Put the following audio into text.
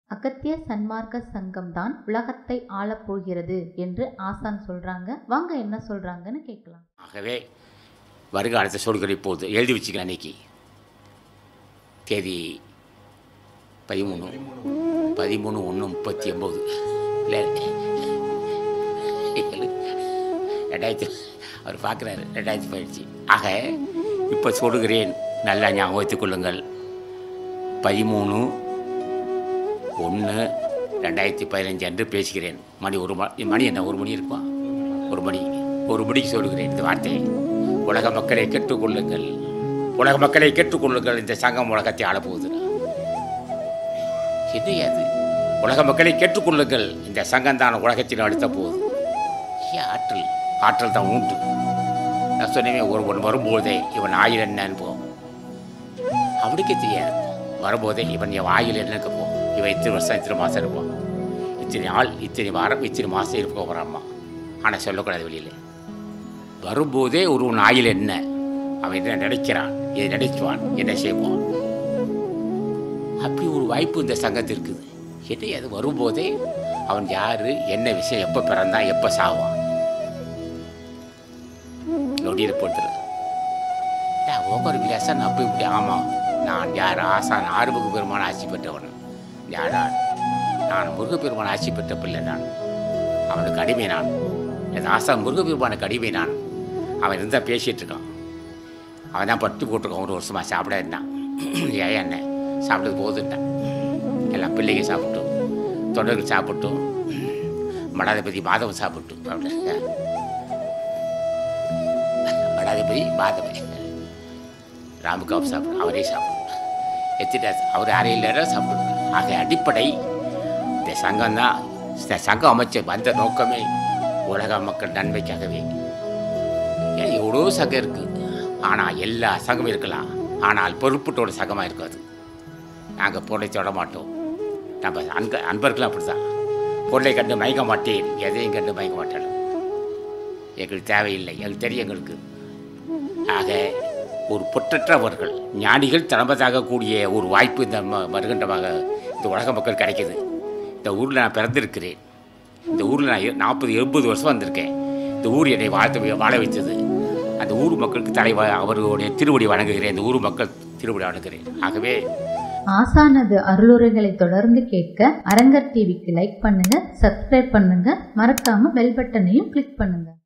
அகத்திய சன்மார்க்க சங்கம் தான் உலகத்தை ஆளப்போகிறது என்று ஆசான் சொல்றாங்க வாங்க என்ன சொல்றாங்கன்னு கேட்கலாம் ஆகவே வருங்காலத்தை சொல்கிற இப்போது எழுதி வச்சுக்கலாம் அன்னைக்கு தேதி பதிமூணு பதிமூணு ஒன்று முப்பத்தி ஒம்பது இல்லை ரெண்டாயிரத்தி அவர் பார்க்குறாரு ரெண்டாயிரத்தி போயிடுச்சு ஆக இப்போ சொல்கிறேன் நல்லா ஞாபகம் வைத்துக் கொள்ளுங்கள் பதிமூணு ஒன்று ரெண்டாயிரத்தி பதினஞ்சு அன்று பேசுகிறேன் மணி ஒரு மணி மணி என்ன ஒரு மணி இருக்குமா ஒரு மணி ஒரு மணிக்கு சொல்கிறேன் இந்த வார்த்தையை உலக மக்களை கேட்டுக்கொள்ளுங்கள் உலக மக்களை கேட்டுக்கொள்ளுங்கள் இந்த சங்கம் உலகத்தை ஆளப்போகுது என்ன அது உலக மக்களை கேட்டுக்கொள்ளுங்கள் இந்த சங்கம் தான் உலகத்தில் அடுத்த போகுது ஏன் ஆற்றல் ஆற்றல் தான் உண்டு நான் சொன்னேன் ஒருவன் வரும்போதே இவன் ஆயில் என்னன்னு போ அவனுக்கே தெரியாது வரும்போதே இவன் என் ஆயில் என்னன்னு போ இவன் இத்தனை வருஷம் இத்தனை மாதம் இருப்பான் இத்தனை ஆள் இத்தனை வாரம் இத்தனை மாதம் இருக்க போகிறாம்மா ஆனால் சொல்லக்கூடாது வெளியில் வரும்போதே ஒரு ஆயில் என்ன அவன் என்ன நினைக்கிறான் இதை நினைச்சுவான் என்ன செய்வான் அப்படி ஒரு வாய்ப்பு இந்த சங்கத்திற்கு இருக்குது என்ன அது வரும்போதே அவன் யாரு என்ன விஷயம் எப்போ பிறந்தான் எப்போ சாவான் நொடியில் பொறுத்தல ஒவ்வொரு விலாசம் அப்போ இப்படி ஆமாம் நான் யார் ஆசான் ஆறுமுக பெருமான ஆட்சி பெற்றவன் யாரா நான் முருகப்பெருமான ஆட்சி பெற்ற பிள்ளை நான் அவனுக்கு அடிமை நான் என் ஆசான் முருகப்பெருமானுக்கு அடிமை நான் அவன் இருந்தால் பேசிகிட்டு இருக்கான் அவன் தான் பட்டு போட்டிருக்கான் ஒரு வருஷமாக சாப்பிட இருந்தான் ஏன் என்ன சாப்பிட்டது போதுட்டான் எல்லாம் பிள்ளைங்க சாப்பிட்டோம் தொண்டர்கள் சாப்பிட்டோம் மடாதிபதி மாதவன் சாப்பிட்டோம் அப்படின்னு மடாதிபதி மாதவன் ராமுகாப் சாப்பிடும் அவரே சாப்பிடும் எத்திட்ட அவர் அறையில் சாப்பிடுவார் ஆக அடிப்படை இந்த சங்கம் தான் இந்த சங்கம் அமைச்ச வந்த நோக்கமே உலக மக்கள் நன்மைக்காகவே ஏன் எவ்வளோ சங்கம் இருக்குது ஆனால் எல்லா சங்கமும் இருக்கலாம் ஆனால் பொறுப்புட்டோட சங்கமாக இருக்காது நாங்கள் பொருளை தொட மாட்டோம் நம்ம அன்ப அன்பர்களும் அப்படி தான் பொருளை கண்டு மயங்க மாட்டேன் எதையும் கண்டு மயங்க மாட்டேன் எங்களுக்கு தேவையில்லை எங்களுக்கு தெரியும் எங்களுக்கு ஆக ஒரு பொற்றற்றவர்கள் ஞானிகள் தலைமதாகக்கூடிய ஒரு வாய்ப்பு இந்த ம- வருகின்றமாக இந்த உலக மக்கள் கிடைக்குது இந்த ஊரில் நான் பிறந்திருக்கிறேன் இந்த ஊரில் நான் இரு- நாற்பது எழுபது வருஷம் வந்திருக்கேன் இந்த ஊர் என்னை வாழ்த்து வாழ வைத்தது அந்த ஊர் மக்களுக்கு தலைவ அவர்களுடைய திருவடி வணங்குகிறேன் இந்த ஊர் மக்கள் திருவடி வணங்குகிறேன் ஆகவே ஆசானது அருளுரைகளை தொடர்ந்து கேட்க அரங்கர் டிவிக்கு லைக் பண்ணுங்க சப்ஸ்கிரைப் பண்ணுங்க மறக்காம பெல் பட்டனையும் கிளிக் பண்ணுங்க